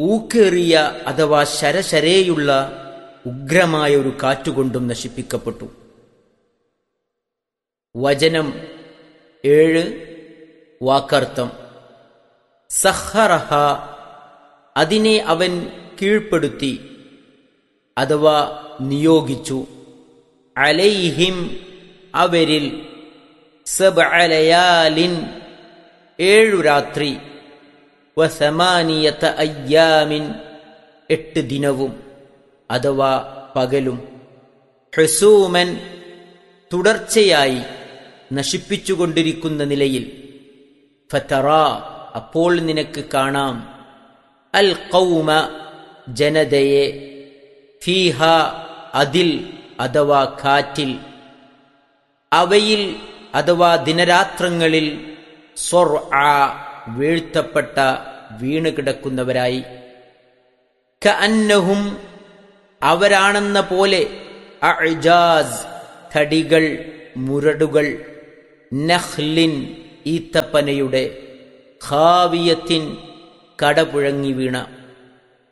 ഊക്കേറിയ അഥവാ ശരശരേയുള്ള ഉഗ്രമായ ഒരു കാറ്റുകൊണ്ടും നശിപ്പിക്കപ്പെട്ടു വചനം ഏഴ് വാക്കർത്ഥം സഹറഹ അതിനെ അവൻ കീഴ്പ്പെടുത്തി അഥവാ നിയോഗിച്ചു അലൈഹിം അവരിൽ സബഅലയാലിൻ ഏഴു രാത്രി വസമാനിയത്ത അയ്യാമിൻ എട്ട് ദിനവും അഥവാ പകലും ഹെസൂമൻ തുടർച്ചയായി നശിപ്പിച്ചുകൊണ്ടിരിക്കുന്ന നിലയിൽ ഫതറ അപ്പോൾ നിനക്ക് കാണാം അൽ കൗമ ജനതയെ ഫീഹ അതിൽ അഥവാ കാറ്റിൽ അവയിൽ അഥവാ ദിനരാത്രങ്ങളിൽ സ്വർ ആ വീഴ്ത്തപ്പെട്ട വീണ് കിടക്കുന്നവരായി കഅന്നഹും അവരാണെന്ന പോലെ അഅ്ജാസ് തടികൾ മുരടുകൾ നഹ്ലിൻ ഈത്തപ്പനയുടെ ഖാവിയത്തിൻ കടപുഴങ്ങി വീണ